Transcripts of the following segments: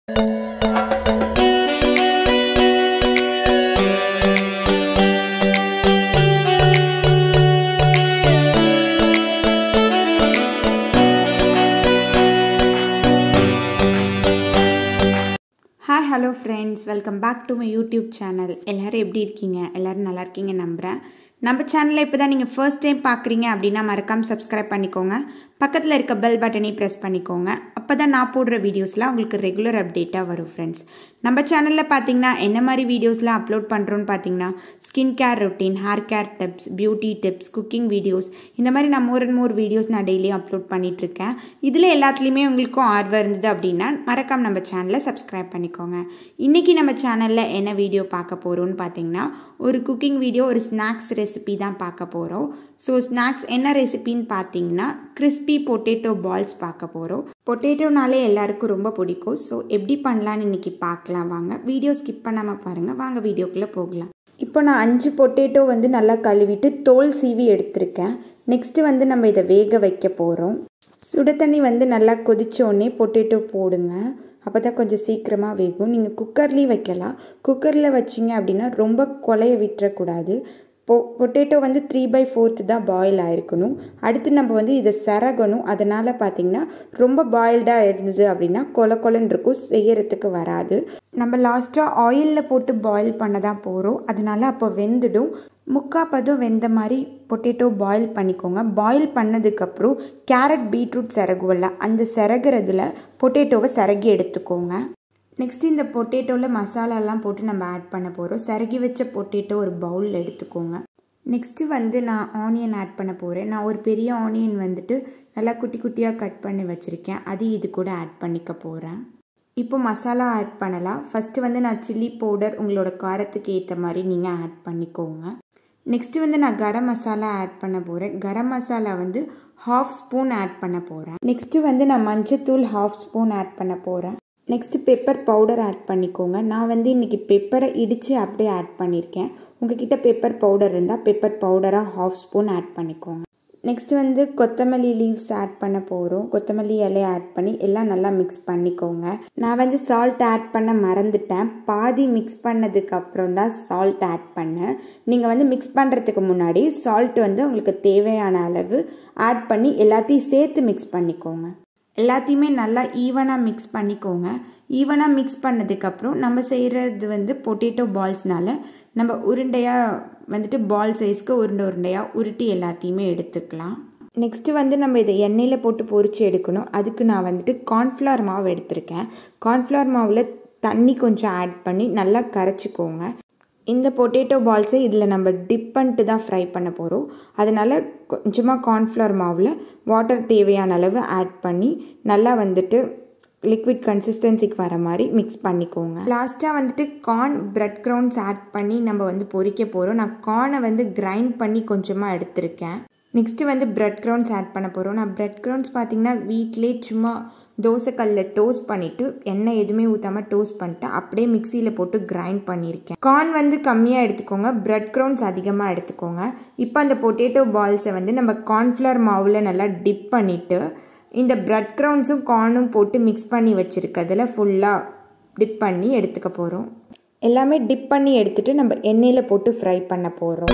hi hello friends welcome back to my YouTube channel எல்லோரும் எப்படி இருக்கீங்க எல்லோரும் நல்லா இருக்கீங்க நம்புகிறேன் நம்ம சேனலை இப்போ தான் நீங்கள் ஃபர்ஸ்ட் டைம் பார்க்குறீங்க அப்படின்னா மறக்காமல் சப்ஸ்கிரைப் பண்ணிக்கோங்க பக்கத்தில் இருக்க பெல் பட்டனையும் ப்ரெஸ் பண்ணிக்கோங்க அப்போ தான் நான் போடுற வீடியோஸ்லாம் உங்களுக்கு ரெகுலர் அப்டேட்டாக வரும் ஃப்ரெண்ட்ஸ் நம்ம சேனலில் பார்த்தீங்கன்னா என்ன மாதிரி வீடியோஸ்லாம் அப்லோட் பண்ணுறோன்னு பார்த்தீங்கன்னா skin care routine hair care tips beauty tips cooking videos இந்த மாதிரி நான் மோர் அண்ட் மோர் வீடியோஸ் நான் டெய்லியும் அப்லோட் பண்ணிகிட்ருக்கேன் இதில் எல்லாத்துலேயுமே உங்களுக்கும் ஆர்வம் இருந்தது அப்படின்னா மறக்காம நம்ம சேனலை சப்ஸ்கிரைப் பண்ணிக்கோங்க இன்றைக்கி நம்ம சேனலில் என்ன வீடியோ பார்க்க போகிறோம்னு பார்த்தீங்கன்னா ஒரு குக்கிங் வீடியோ ஒரு ஸ்நாக்ஸ் ரெசிபி தான் பார்க்க போகிறோம் ஸோ ஸ்நாக்ஸ் என்ன ரெசிபின்னு பார்த்தீங்கன்னா கிறிஸ்பி பொட்டேட்டோ பால்ஸ் பார்க்க போகிறோம் பொட்டேட்டோனாலே எல்லாருக்கும் ரொம்ப பிடிக்கும் ஸோ எப்படி பண்ணலான்னு இன்றைக்கி பார்க்கலாம் வாங்க வீடியோ ஸ்கிப் பண்ணாமல் பாருங்கள் வாங்க வீடியோக்குள்ளே போகலாம் இப்போ நான் அஞ்சு பொட்டேட்டோ வந்து நல்லா கழுவிட்டு தோல் சீவி எடுத்திருக்கேன் நெக்ஸ்ட்டு வந்து நம்ம இதை வேக வைக்க போகிறோம் சுட தண்ணி வந்து நல்லா கொதிச்சோடனே பொட்டேட்டோ போடுங்க அப்போ தான் கொஞ்சம் சீக்கிரமாக வேகும் நீங்கள் குக்கர்லேயும் வைக்கலாம் குக்கரில் வச்சிங்க அப்படின்னா ரொம்ப கொலைய விட்டுறக்கூடாது பொ பொட்டேட்டோ வந்து த்ரீ பை ஃபோர்த்து தான் பாயில் ஆகிருக்கணும் அடுத்து நம்ம வந்து இதை செரகணும் அதனால் பார்த்திங்கன்னா ரொம்ப பாயில்டாக இருந்தது அப்படின்னா கொல கொலன்னு இருக்கும் செய்யறதுக்கு வராது நம்ம லாஸ்ட்டாக ஆயிலில் போட்டு பாயில் பண்ண தான் போகிறோம் அதனால் அப்போ வெந்துடும் முக்கா பதம் வெந்த மாதிரி பொட்டேட்டோ பாயில் பண்ணிக்கோங்க பாயில் பண்ணதுக்கப்புறம் கேரட் பீட்ரூட் சிறகுவல்ல அந்த சிறகுறதுல பொட்டேட்டோவை சிறகி எடுத்துக்கோங்க நெக்ஸ்ட் இந்த பொட்டேட்டோவில் மசாலாலாம் போட்டு நம்ம ஆட் பண்ண போகிறோம் சிறகி வச்ச பொட்டேட்டோ ஒரு பவுலில் எடுத்துக்கோங்க நெக்ஸ்ட்டு வந்து நான் ஆனியன் ஆட் பண்ண போகிறேன் நான் ஒரு பெரிய ஆனியன் வந்துட்டு நல்லா குட்டி குட்டியாக கட் பண்ணி வச்சுருக்கேன் அது இது கூட ஆட் பண்ணிக்க போகிறேன் இப்போ மசாலா ஆட் பண்ணலாம் ஃபஸ்ட்டு வந்து நான் சில்லி பவுடர் உங்களோட காரத்துக்கு ஏற்ற மாதிரி நீங்கள் ஆட் பண்ணிக்கோங்க நெக்ஸ்ட்டு வந்து நான் கரம் மசாலா ஆட் பண்ண போகிறேன் கரம் மசாலா வந்து ஹாஃப் ஸ்பூன் ஆட் பண்ண போகிறேன் நெக்ஸ்ட்டு வந்து நான் மஞ்சத்தூள் ஹாஃப் ஸ்பூன் ஆட் பண்ண போகிறேன் நெக்ஸ்ட்டு பெப்பர் பவுடர் ஆட் பண்ணிக்கோங்க நான் வந்து இன்றைக்கி பெப்பரை இடித்து அப்படியே ஆட் பண்ணியிருக்கேன் உங்ககிட்ட பெப்பர் பவுடர் இருந்தால் பெப்பர் பவுடராக ஹாஃப் ஸ்பூன் ஆட் பண்ணிக்கோங்க நெக்ஸ்ட் வந்து கொத்தமல்லி லீவ்ஸ் ஆட் பண்ண போகிறோம் கொத்தமல்லி இலையை ஆட் பண்ணி எல்லாம் நல்லா மிக்ஸ் பண்ணிக்கோங்க நான் வந்து சால்ட் ஆட் பண்ண மறந்துட்டேன் பாதி மிக்ஸ் பண்ணதுக்கு அப்புறம் தான் சால்ட் ஆட் பண்ணேன் நீங்கள் வந்து மிக்ஸ் பண்ணுறதுக்கு முன்னாடி சால்ட் வந்து உங்களுக்கு தேவையான அளவு ஆட் பண்ணி எல்லாத்தையும் சேர்த்து மிக்ஸ் பண்ணிக்கோங்க எல்லாத்தையுமே நல்லா ஈவனாக மிக்ஸ் பண்ணிக்கோங்க ஈவனாக மிக்ஸ் பண்ணதுக்கப்புறம் நம்ம செய்கிறது வந்து பொட்டேட்டோ பால்ஸ்னால நம்ம உருண்டையாக வந்துட்டு பால் சைஸ்க்கு உருண்டை உருண்டையாக உருட்டி எல்லாத்தையுமே எடுத்துக்கலாம் நெக்ஸ்ட்டு வந்து நம்ம இதை எண்ணெயில் போட்டு பொறிச்சு எடுக்கணும் அதுக்கு நான் வந்துட்டு கார்ன்ஃப்ளவர் மாவு எடுத்திருக்கேன் கார்ன்ஃப்ளவர் மாவில் தண்ணி கொஞ்சம் ஆட் பண்ணி நல்லா கரைச்சிக்கோங்க இந்த பொட்டேட்டோ பால்ஸை இதில் நம்ம டிப் பண்ணிட்டு தான் ஃப்ரை பண்ண போகிறோம் அதனால் கொஞ்சமாக கார்ன்ஃப்ளவர் மாவில் வாட்டர் தேவையான அளவு ஆட் பண்ணி நல்லா வந்துட்டு லிக்விட் கன்சிஸ்டன்சிக்கு வர மாதிரி மிக்ஸ் பண்ணிக்கோங்க லாஸ்ட்டாக வந்துட்டு கார்ன் பிரெட் க்ரௌண்ட்ஸ் ஆட் பண்ணி நம்ம வந்து பொரிக்க போகிறோம் நான் கார்னை வந்து கிரைண்ட் பண்ணி கொஞ்சமாக எடுத்திருக்கேன் நெக்ஸ்ட்டு வந்து பிரெட் க்ரௌண்ட்ஸ் ஆட் பண்ண போகிறோம் நான் பிரெட் க்ரௌண்ட்ஸ் பார்த்திங்கன்னா வீட்டிலே சும்மா தோசைக்கல்லில் டோஸ்ட் பண்ணிவிட்டு எண்ணெய் எதுவுமே ஊற்றாமல் டோஸ்ட் பண்ணிட்டு அப்படியே மிக்சியில் போட்டு கிரைண்ட் பண்ணியிருக்கேன் கார்ன் வந்து கம்மியாக எடுத்துக்கோங்க பிரெட் க்ரௌண்ட்ஸ் அதிகமாக எடுத்துக்கோங்க இப்போ அந்த பொட்டேட்டோ பால்ஸை வந்து நம்ம கார்ன்ஃப்ளவர் மாவில் நல்லா டிப் பண்ணிவிட்டு இந்த பிரெட் க்ரௌண்ட்ஸும் கார்னும் போட்டு மிக்ஸ் பண்ணி வச்சுருக்கிறதுல ஃபுல்லாக டிப் பண்ணி எடுத்துக்க போகிறோம் எல்லாமே டிப் பண்ணி எடுத்துகிட்டு நம்ம எண்ணெயில் போட்டு ஃப்ரை பண்ண போகிறோம்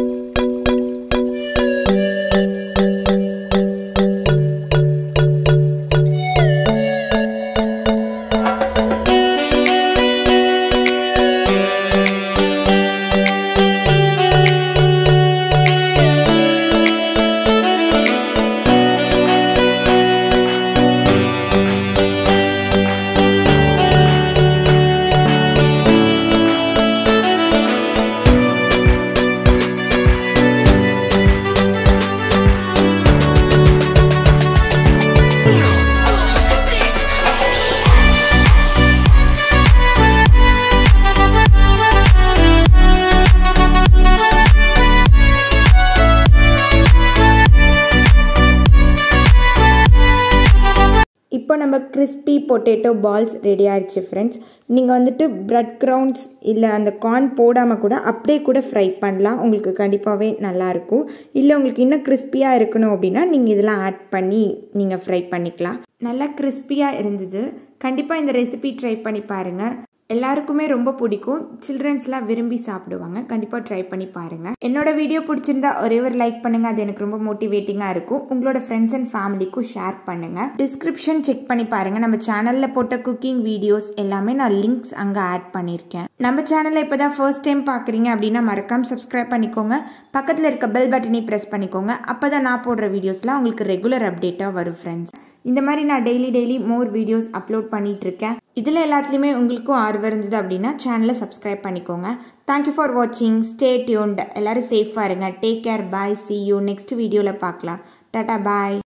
இப்போ நம்ம கிறிஸ்பி பொட்டேட்டோ பால்ஸ் ரெடி ஆயிடுச்சு ஃப்ரெண்ட்ஸ் நீங்கள் வந்துட்டு பிரெட் க்ரௌண்ட்ஸ் இல்லை அந்த கார்ன் போடாமல் கூட அப்படியே கூட ஃப்ரை பண்ணலாம் உங்களுக்கு கண்டிப்பாகவே நல்லாயிருக்கும் இல்லை உங்களுக்கு இன்னும் கிறிஸ்பியாக இருக்கணும் அப்படின்னா நீங்கள் இதெல்லாம் ஆட் பண்ணி நீங்கள் ஃப்ரை பண்ணிக்கலாம் நல்லா கிறிஸ்பியாக இருந்தது கண்டிப்பாக இந்த ரெசிபி ட்ரை பண்ணி பாருங்கள் எல்லாருக்குமே ரொம்ப பிடிக்கும் சில்ட்ரன்ஸ்லாம் விரும்பி சாப்பிடுவாங்க கண்டிப்பாக ட்ரை பண்ணி பாருங்கள் என்னோட வீடியோ பிடிச்சிருந்தா ஒரே ஒரு லைக் பண்ணுங்கள் அது எனக்கு ரொம்ப மோட்டிவேட்டிங்காக இருக்கும் உங்களோட ஃப்ரெண்ட்ஸ் அண்ட் ஃபேமிலிக்கும் ஷேர் பண்ணுங்கள் டிஸ்கிரிப்ஷன் செக் பண்ணி பாருங்கள் நம்ம சேனலில் போட்ட குக்கிங் வீடியோஸ் எல்லாமே நான் லிங்க்ஸ் அங்கே ஆட் பண்ணியிருக்கேன் நம்ம சேனலை இப்போ தான் ஃபர்ஸ்ட் டைம் பார்க்குறீங்க அப்படின்னா மறக்காம சப்ஸ்கிரைப் பண்ணிக்கோங்க பக்கத்தில் இருக்க பெல் பட்டனை ப்ரெஸ் பண்ணிக்கோங்க அப்போ தான் நான் போடுற வீடியோஸ்லாம் உங்களுக்கு ரெகுலர் அப்டேட்டாக வரும் ஃப்ரெண்ட்ஸ் இந்த மாதிரி நான் daily daily more videos upload பண்ணிட்டு இருக்கேன் இதில் எல்லாத்துலேயுமே உங்களுக்கும் ஆர்வம் இருந்தது அப்படின்னா சேனலை சப்ஸ்கிரைப் பண்ணிக்கோங்க தேங்க்யூ ஃபார் வாட்சிங் ஸ்டே டியூன்ட் எல்லாரும் சேஃபாக இருங்க take care bye see you next வீடியோவில் பார்க்கலாம் டாட்டா பாய்